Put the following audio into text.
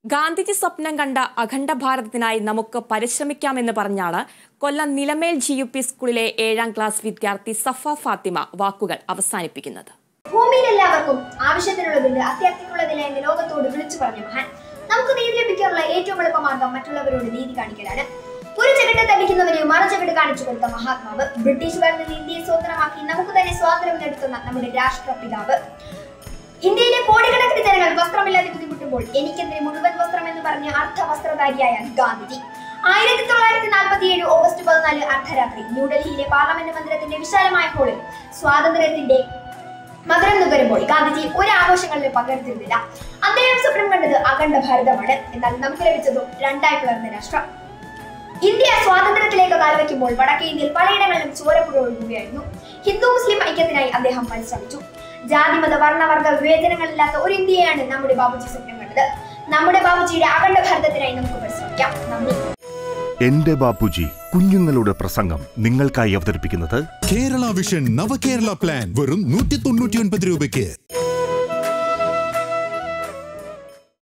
ഗാന്ധിജി സ്വപ്നം കണ്ട അഖണ്ഡ ഭാരതത്തിനായി നമുക്ക് പരിശ്രമിക്കാമെന്ന് പറഞ്ഞാണ് Kollam Nilamel G U P സ്കൂളിലെ ഏഴാം ക്ലാസ് വിദ്യാർത്ഥി സഫ ഫാത്തിമ വാക്കുകൾ അവസാനിപ്പിക്കുന്നത് ഭൂമിയിൽ എല്ലാവർക്കും ആവശ്യത്തിനുള്ളതുണ്ട് അത്യാർത്ഥിക്കുള്ളതില്ല എന്ന് ലോകത്തോട് വിളിച്ചു പറഞ്ഞ മഹാൻ നമുക്ക് നീതി ലഭിക്കാനുള്ള ഏറ്റവും എളുപ്പമാർഗം മറ്റുള്ളവരോട് നീതി കാണിക്കലാണ് ഒരു ചകിട്ട് തടിക്കുന്നവന് മറുചകിട്ട് കാണിച്ചു കൊടുത്ത മഹാത്മാവ് ബ്രിട്ടീഷുകാരിൽ നിന്ന് ഇന്ത്യയെ സ്വതന്ത്രമാക്കി നമുക്ക് തന്നെ സ്വാതന്ത്ര്യം നേടുത്തുന്ന നമ്മുടെ രാഷ്ട്രപിതാവ് ഇന്ത്യയിലെ കോടിക്കണക്കിന് ജനങ്ങൾ വസ്ത്രമില്ലാതെ ബുദ്ധിമുട്ടുമ്പോൾ എനിക്കെതിരെ മുഴുവൻ വസ്ത്രം എന്ന് പറഞ്ഞ അർദ്ധവസ്ത്രധാരിയായ ഗാന്ധിജി ആയിരത്തി തൊള്ളായിരത്തി നാൽപ്പത്തി ഏഴ് ഓഗസ്റ്റ് പതിനാല് അർദ്ധരാത്രി ന്യൂഡൽഹിയിലെ പാർലമെന്റ് മന്ദിരത്തിന്റെ വിശാലമായ ഹോളിൽ സ്വാതന്ത്ര്യത്തിന്റെ മകരം നുകരുമ്പോൾ ഗാന്ധിജി ഒരു ആഘോഷങ്ങളിലും പങ്കെടുത്തിരുന്നില്ല അദ്ദേഹം സ്വപ്നം കണ്ടത് അഖണ്ഡ ഭാരതമാണ് എന്നാൽ നമുക്ക് ലഭിച്ചതും രണ്ടായി പിളർന്ന രാഷ്ട്രം ഇന്ത്യ സ്വാതന്ത്ര്യത്തിലേക്ക് കാൽവെക്കുമ്പോൾ വടക്കേ ഇന്ത്യയിൽ പലയിടങ്ങളിലും ചോരപ്പുഴ ഒഴുകുകയായിരുന്നു ഹിന്ദു മുസ്ലിം ഐക്യത്തിനായി അദ്ദേഹം പരിശ്രമിച്ചു ജാതിമത വർണ്ണവർഗ വിവേചനങ്ങളില്ലാത്ത ഒരു ഇന്ത്യയാണ് നമ്മുടെ ബാബുജി സ്വപ്നം കണ്ടത് നമ്മുടെ ബാബുജിയുടെ അഖണ്ഡ ഭാരതത്തിനായി നമുക്ക് പരിശ്രമിക്കാം നന്ദി എന്റെ ബാപ്പുജി കുഞ്ഞുങ്ങളുടെ പ്രസംഗം നിങ്ങൾക്കായി അവതരിപ്പിക്കുന്നത് കേരള വിഷൻ നവകേരള പ്ലാൻ വെറും നൂറ്റി തൊണ്ണൂറ്റി ഒൻപത് രൂപയ്ക്ക്